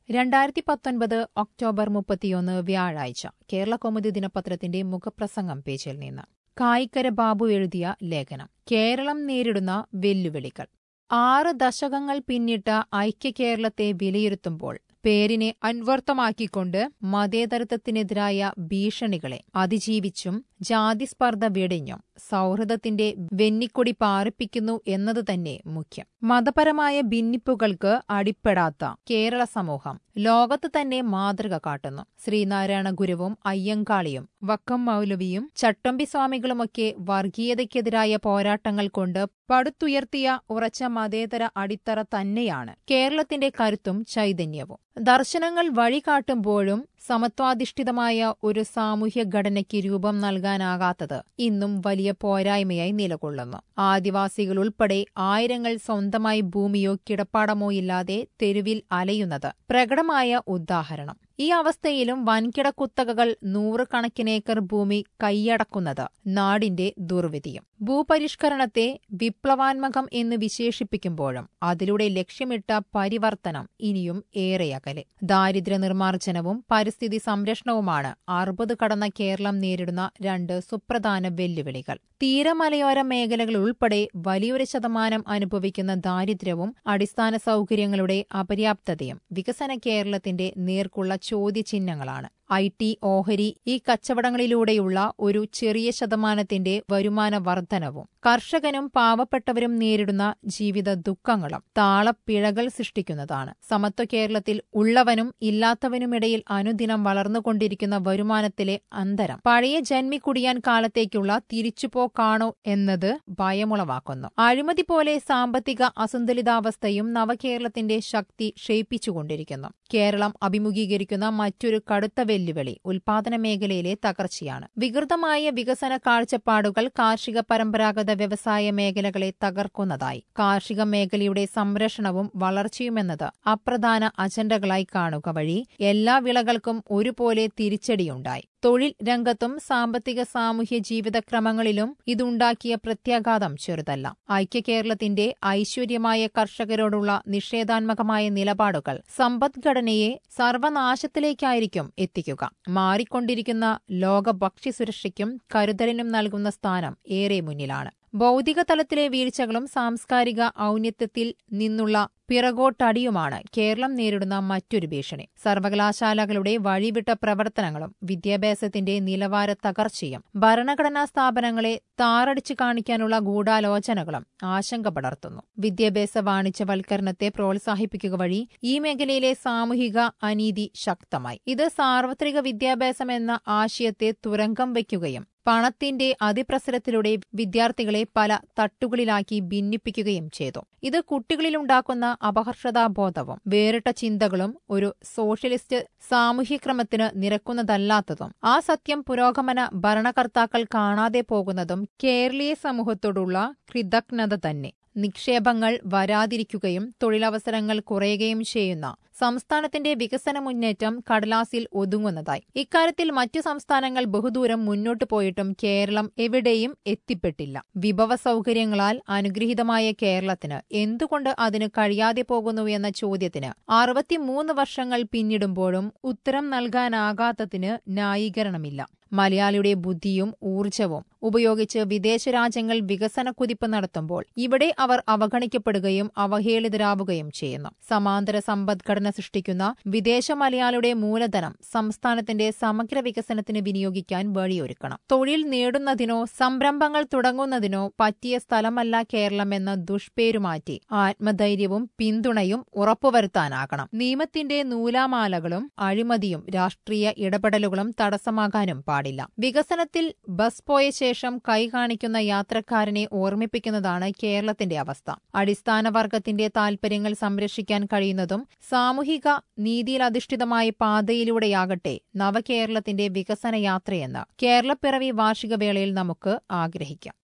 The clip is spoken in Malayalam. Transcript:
രണ്ടായിരത്തി പത്തൊൻപത് ഒക്ടോബർ മുപ്പത്തിയൊന്ന് വ്യാഴാഴ്ച കേരള കൗമുദി ദിനപത്രത്തിന്റെ മുഖപ്രസംഗം പേജിൽ നിന്ന് കായിക്കര ബാബു എഴുതിയ ലേഖനം കേരളം നേരിടുന്ന വെല്ലുവിളികൾ ആറ് ദശകങ്ങൾ പിന്നിട്ട ഐക്യ കേരളത്തെ വിലയിരുത്തുമ്പോൾ പേരിനെ അന്വർത്ഥമാക്കിക്കൊണ്ട് മതേതരത്വത്തിനെതിരായ ഭീഷണികളെ അതിജീവിച്ചും ജാതിസ്പർദ്ധ വെടിഞ്ഞും സൗഹൃദത്തിന്റെ വെന്നിക്കൊടി പാറിപ്പിക്കുന്നു എന്നത് തന്നെ മുഖ്യം മതപരമായ ഭിന്നിപ്പുകൾക്ക് അടിപ്പെടാത്ത കേരള സമൂഹം ലോകത്ത് തന്നെ മാതൃക കാട്ടുന്നു ശ്രീനാരായണ ഗുരുവും അയ്യങ്കാളിയും വക്കം മൗലവിയും ചട്ടമ്പി സ്വാമികളുമൊക്കെ വർഗീയതയ്ക്കെതിരായ പോരാട്ടങ്ങൾ കൊണ്ട് പടുത്തുയർത്തിയ ഉറച്ച മതേതര അടിത്തറ തന്നെയാണ് കേരളത്തിന്റെ കരുത്തും ചൈതന്യവും ദർശനങ്ങൾ വഴികാട്ടുമ്പോഴും സമത്വാധിഷ്ഠിതമായ ഒരു സാമൂഹ്യ ഘടനയ്ക്ക് രൂപം നൽകാനാകാത്തത് ഇന്നും വലിയ പോരായ്മയായി നിലകൊള്ളുന്നു ആദിവാസികൾ ഉൾപ്പെടെ ആയിരങ്ങൾ സ്വന്തമായി ഭൂമിയോ കിടപ്പാടമോ ഇല്ലാതെ തെരുവിൽ അലയുന്നത് പ്രകടമായ ഉദാഹരണം ഈ അവസ്ഥയിലും വൻകിട കുത്തകകൾ നൂറുകണക്കിനേക്കർ ഭൂമി കൈയടക്കുന്നത് നാടിന്റെ ദുർവിധിയും ഭൂപരിഷ്കരണത്തെ വിപ്ലവാത്മകം എന്ന് വിശേഷിപ്പിക്കുമ്പോഴും അതിലൂടെ ലക്ഷ്യമിട്ട പരിവർത്തനം ഇനിയും ഏറെയകലെ ദാരിദ്ര്യ നിർമ്മാർജ്ജനവും പരിസ്ഥിതി സംരക്ഷണവുമാണ് അറുപത് കടന്ന കേരളം നേരിടുന്ന രണ്ട് സുപ്രധാന വെല്ലുവിളികൾ തീരമലയോര മേഖലകൾ ഉൾപ്പെടെ വലിയൊരു ശതമാനം അനുഭവിക്കുന്ന ദാരിദ്ര്യവും അടിസ്ഥാന സൗകര്യങ്ങളുടെ അപര്യാപ്തതയും വികസന കേരളത്തിന്റെ നേർക്കുള്ള ചോദ്യചിഹ്നങ്ങളാണ് ഐ ടി ഓഹരി ഈ കച്ചവടങ്ങളിലൂടെയുള്ള ഒരു ചെറിയ ശതമാനത്തിന്റെ വരുമാന വർധനവും കർഷകനും പാവപ്പെട്ടവരും നേരിടുന്ന ജീവിത ദുഃഖങ്ങളും താളപ്പിഴകൾ സൃഷ്ടിക്കുന്നതാണ് സമത്വ കേരളത്തിൽ ഉള്ളവനും ഇല്ലാത്തവനുമിടയിൽ അനുദിനം വളർന്നുകൊണ്ടിരിക്കുന്ന വരുമാനത്തിലെ അന്തരം പഴയ ജന്മിക്കുടിയാൻ കാലത്തേക്കുള്ള തിരിച്ചുപോക്കാണോ എന്നത് ഭയമുളവാക്കുന്നു അഴിമതി പോലെ സാമ്പത്തിക അസന്തുലിതാവസ്ഥയും നവകേരളത്തിന്റെ ശക്തി ക്ഷയിപ്പിച്ചുകൊണ്ടിരിക്കുന്നു കേരളം അഭിമുഖീകരിക്കുന്ന മറ്റൊരു കടുത്ത വെല്ലുവിളി ഉൽപാദന മേഖലയിലെ തകർച്ചയാണ് വികൃതമായ വികസന കാഴ്ചപ്പാടുകൾ കാർഷിക പരമ്പരാഗത വ്യവസായ മേഖലകളെ തകർക്കുന്നതായി കാർഷിക മേഖലയുടെ സംരക്ഷണവും വളർച്ചയുമെന്നത് അപ്രധാന അജണ്ടകളായി കാണുക വഴി എല്ലാ വിളകൾക്കും ഒരുപോലെ തിരിച്ചടിയുണ്ടായി തൊഴിൽ രംഗത്തും സാമ്പത്തിക സാമൂഹ്യ ജീവിതക്രമങ്ങളിലും ഇതുണ്ടാക്കിയ പ്രത്യാഘാതം ചെറുതല്ല ഐക്യ കേരളത്തിന്റെ ഐശ്വര്യമായ കർഷകരോടുള്ള നിഷേധാത്മകമായ നിലപാടുകൾ സമ്പദ്ഘടനയെ സർവനാശത്തിലേക്കായിരിക്കും എത്തിക്കുക മാറിക്കൊണ്ടിരിക്കുന്ന ലോക ഭക്ഷ്യസുരക്ഷയ്ക്കും കരുതലിനും നൽകുന്ന സ്ഥാനം ഏറെ മുന്നിലാണ് ഭൗതിക തലത്തിലെ വീഴ്ചകളും സാംസ്കാരിക ഔന്നത്യത്തിൽ നിന്നുള്ള പിറകോട്ടടിയുമാണ് കേരളം നേരിടുന്ന മറ്റൊരു ഭീഷണി സർവകലാശാലകളുടെ വഴിവിട്ട പ്രവർത്തനങ്ങളും വിദ്യാഭ്യാസത്തിന്റെ നിലവാര തകർച്ചയും ഭരണഘടനാ സ്ഥാപനങ്ങളെ താറടിച്ചു കാണിക്കാനുള്ള ഗൂഢാലോചനകളും ആശങ്ക പടർത്തുന്നു വിദ്യാഭ്യാസ വാണിജ്യവൽക്കരണത്തെ പ്രോത്സാഹിപ്പിക്കുക വഴി ഈ മേഖലയിലെ സാമൂഹിക അനീതി ശക്തമായി ഇത് സാർവത്രിക വിദ്യാഭ്യാസം എന്ന ആശയത്തെ തുരങ്കം വയ്ക്കുകയും പണത്തിന്റെ അതിപ്രസരത്തിലൂടെ വിദ്യാർത്ഥികളെ പല തട്ടുകളിലാക്കി ഭിന്നിപ്പിക്കുകയും ചെയ്തു ഇത് കുട്ടികളിലുണ്ടാക്കുന്ന അപഹർഷതാബോധവും വേറിട്ട ചിന്തകളും ഒരു സോഷ്യലിസ്റ്റ് സാമൂഹ്യക്രമത്തിന് നിരക്കുന്നതല്ലാത്തതും ആ സത്യം പുരോഗമന ഭരണകർത്താക്കൾ കാണാതെ പോകുന്നതും കേരളീയ സമൂഹത്തോടുള്ള കൃതജ്ഞത തന്നെ നിക്ഷേപങ്ങൾ വരാതിരിക്കുകയും തൊഴിലവസരങ്ങൾ കുറയുകയും ചെയ്യുന്ന സംസ്ഥാനത്തിന്റെ വികസന മുന്നേറ്റം കടലാസിൽ ഒതുങ്ങുന്നതായി ഇക്കാര്യത്തിൽ മറ്റു സംസ്ഥാനങ്ങൾ ബഹുദൂരം മുന്നോട്ടു പോയിട്ടും കേരളം എവിടെയും എത്തിപ്പെട്ടില്ല വിഭവ സൗകര്യങ്ങളാൽ അനുഗ്രഹീതമായ കേരളത്തിന് എന്തുകൊണ്ട് അതിന് കഴിയാതെ പോകുന്നു എന്ന ചോദ്യത്തിന് അറുപത്തിമൂന്ന് വർഷങ്ങൾ പിന്നിടുമ്പോഴും ഉത്തരം നൽകാനാകാത്തതിന് ന്യായീകരണമില്ല മലയാളിയുടെ ബുദ്ധിയും ഊർജവും ഉപയോഗിച്ച് വിദേശ രാജ്യങ്ങൾ വികസന കുതിപ്പ് നടത്തുമ്പോൾ ഇവിടെ അവർ അവഗണിക്കപ്പെടുകയും അവഹേളിതരാവുകയും ചെയ്യുന്നു സമാന്തര സമ്പദ്ഘടന സൃഷ്ടിക്കുന്ന വിദേശ മലയാളിയുടെ മൂലധനം സംസ്ഥാനത്തിന്റെ സമഗ്ര വികസനത്തിന് വിനിയോഗിക്കാൻ വഴിയൊരുക്കണം തൊഴിൽ നേടുന്നതിനോ സംരംഭങ്ങൾ തുടങ്ങുന്നതിനോ പറ്റിയ സ്ഥലമല്ല കേരളമെന്ന ദുഷ്പേരുമാറ്റി ആത്മധൈര്യവും പിന്തുണയും ഉറപ്പുവരുത്താനാകണം നിയമത്തിന്റെ നൂലാമാലകളും അഴിമതിയും രാഷ്ട്രീയ ഇടപെടലുകളും തടസ്സമാകാനും പാടില്ല വികസനത്തിൽ ബസ് പോയ ശേഷം കൈ കാണിക്കുന്ന യാത്രക്കാരനെ ഓർമ്മിപ്പിക്കുന്നതാണ് കേരളത്തിന്റെ അവസ്ഥ അടിസ്ഥാന വർഗത്തിന്റെ താൽപര്യങ്ങൾ സംരക്ഷിക്കാൻ കഴിയുന്നതും സാമൂഹിക നീതിയിലധിഷ്ഠിതമായ പാതയിലൂടെയാകട്ടെ നവകേരളത്തിന്റെ വികസന യാത്രയെന്ന് കേരളപ്പിറവി വാർഷിക വേളയിൽ നമുക്ക് ആഗ്രഹിക്കാം